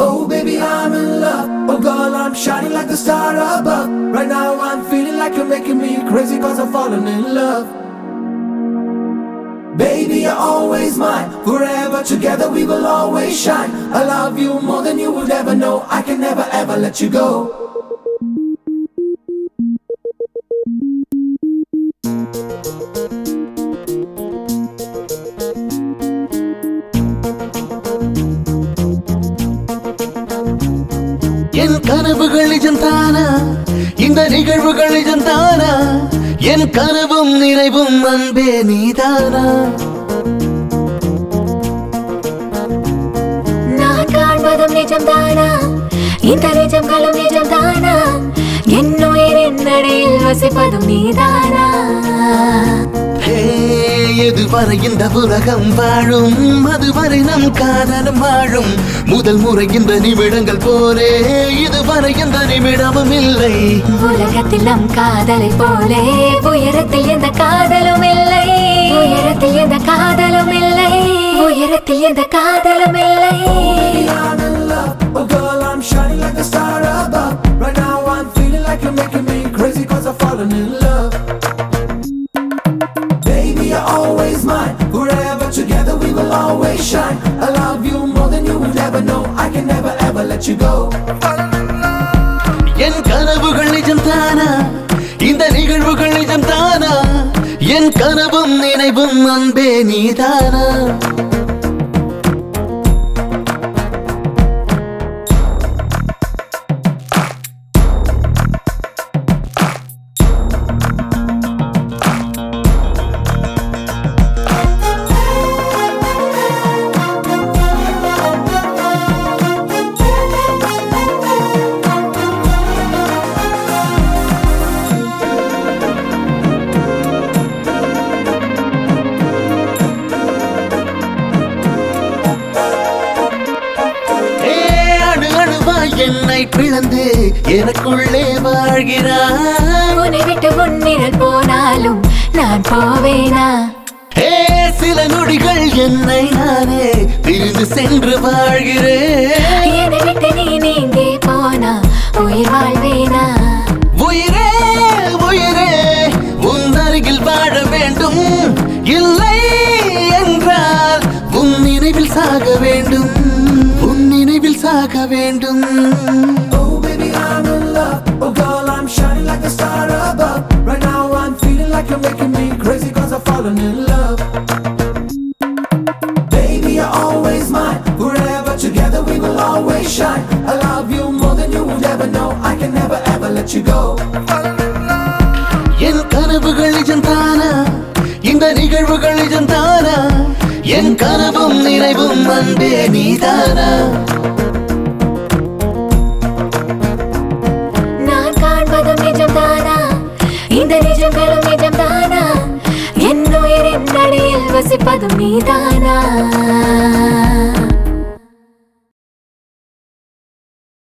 Oh baby, I'm in love. Oh girl, I'm shining like the star above. Right now I'm feeling like you're making me crazy cause I'm falling in love. Baby, you're always mine. Forever together we will always shine. I love you more than you would ever know. I can never ever let you go. என் கனவுகள் நிஜம்தானா இந்த நிகழ்வுகள் நிஜம்தானா என் கனவும் நிறைவும் அன்பே நீதானா நான் காண்பதும் நிஜம்தானா இந்த நிஜங்களும் நிஜம்தானா என் உயிரின் நடையில் வசிப்பதும் நீதானா ஹே, எதுவரை இந்த உலகம் வாழும் அதுவரை நம் காதலும் வாழும் முதல் முறை இந்த நிமிடங்கள் போலே இதுவரை எந்த நிமிடமும் இல்லை உலகத்தில் நம் காதலை போலே உயரத்தில் எந்த காதலும் இல்லை உயரத்தில் எந்த காதலும் இல்லை உயரத்தில் எந்த காதலும் இல்லை Baby, I'm in love. Oh girl, I'm shining like the star above. Right now I'm feeling like you're making me crazy cause I'm falling in love. Baby, you're always mine. Forever together we will always shine. I love you more than you would ever know. I can never ever let you go. என் கனவுகள் நிஜம்தானா இந்த நிகழ்வுகள் நிஜம்தானா என் கனவும் நினைவும் அன்பே நீதானா ஏ, அணு அணுவாய் என்னை பிளந்து எனக்குள்ளே வாழ்கிறாய் உன்னை விட்டு உன்னிடல் போனாலும் நான் போவேனா ஏ, சில நொடிகள் என்னை நானே பிரிந்து சென்று வாழ்கிறேன் என்னை விட்டு நீ நீங்கே போனா உயிர் வாழ்வேனா உயிரே உயிரே உன் அருகில் வாழ வேண்டும் இல்லை என்றால் உன் நினைவில் சாக வேண்டும் உன் நினைவில் சாக வேண்டும் Oh baby, I'm in love. Oh girl, I'm shining like the star above. Right now I'm feeling like you're making me crazy cause I'm falling in love. Baby, you're always mine. Forever together we will always shine. I love you more than you would ever know. I can never ever let you go. என் கனவுகள் நிஜம்தானா இந்த நிகழ்வுகள் நிஜம்தானா என் கனவும் நினைவும் அன்பே நீதானா நான் காண்பதும் நிஜம்தானா இந்த நிஜங்களும் நிஜம்தானா என் உயிரின் நடையில் வசிப்பதும் நீதானா